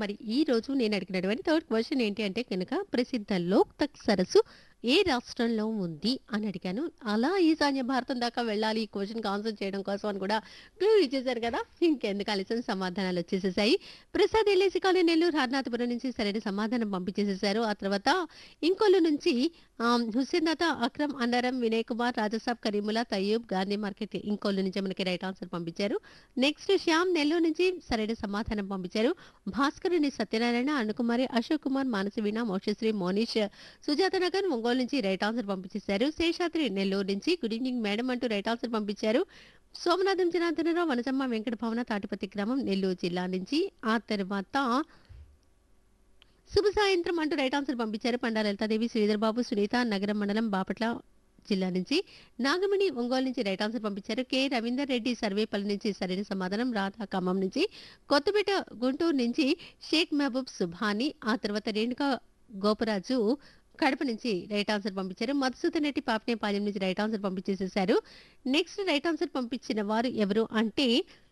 మరి ఈ రోజు నేను అడిగినటువంటి థర్డ్ క్వశ్చన్ ఏంటి అంటే కనుక ప్రసిద్ధ లోక్తక్ సరస్సు ఏ రాష్ట్రంలో ఉంది అని అడిగాను అలా ఈశాన్య భారతం దాకా వెళ్ళాలి ఈ క్వశ్చన్కి ఆన్సర్ చేయడం కోసం అని కూడా క్లూ ఇచ్చేశారు కదా ఇంకెందుకు ఆలస్యం సమాధానాలు వచ్చేసేసాయి ప్రసాద్ ఎల్ఏసి కాలనీ నెల్లూరు హర్నాథపురం నుంచి సరైన సమాధానం పంపించేసేసారు ఆ తర్వాత ఇంకోళ్ళు నుంచి ఆమ్, హుస్సేన్ దాతా అక్రమ్ అన్నారం వినయ్ కుమార్ రాజసాబ్ కరీముల్లా తయ్యూబ్ గాంధీ మార్కెట్ ఇంకోళ్ళు నుంచి మనకి రైట్ ఆన్సర్ పంపించారు నెక్స్ట్ శ్యామ్ నెల్లూరు నుంచి సరైన సమాధానం పంపించారు భాస్కరుని సత్యనారాయణ అనుకుమారి అశోక్ కుమార్ మానసవీణ మోక్షశ్రీ మోనిష్ సుజాత నగర్ ఒంగోలు నుంచి రైట్ ఆన్సర్ పంపించేశారు శేషాద్రి నెల్లూరు నుంచి గుడ్ ఈవినింగ్ మేడం అంటూ రైట్ ఆన్సర్ పంపించారు సోమనాథం జనార్దనరావు వనజమ్మ వెంకట భవన తాటిపత్తి గ్రామం నెల్లూరు జిల్లా నుంచి ఆ తర్వాత శుభ సాయంత్రం అంటూ రైట్ ఆన్సర్ పంపించారు పండా లలితాదేవి శ్రీధర్ బాబు సునీత నగరం మండలం బాపట్ల జిల్లా నుంచి నాగమణి ఒంగోలు నుంచి రైట్ ఆన్సర్ పంపించారు కె రవీందర్ రెడ్డి సర్వేపల్లి నుంచి సరైన సమాధానం రాధా ఖమ్మం నుంచి కొత్తపేట గుంటూరు నుంచి షేక్ మహబూబ్ సుభాని ఆ తర్వాత రేణుకా గోపరాజు కడప నుంచి రైట్ ఆన్సర్ పంపించారు మధుసూదన్ రెడ్డి పాపనేపాలెం నుంచి రైట్ ఆన్సర్ పంపించేసేసారు నెక్స్ట్ రైట్ ఆన్సర్ పంపించిన వారు ఎవరు అంటే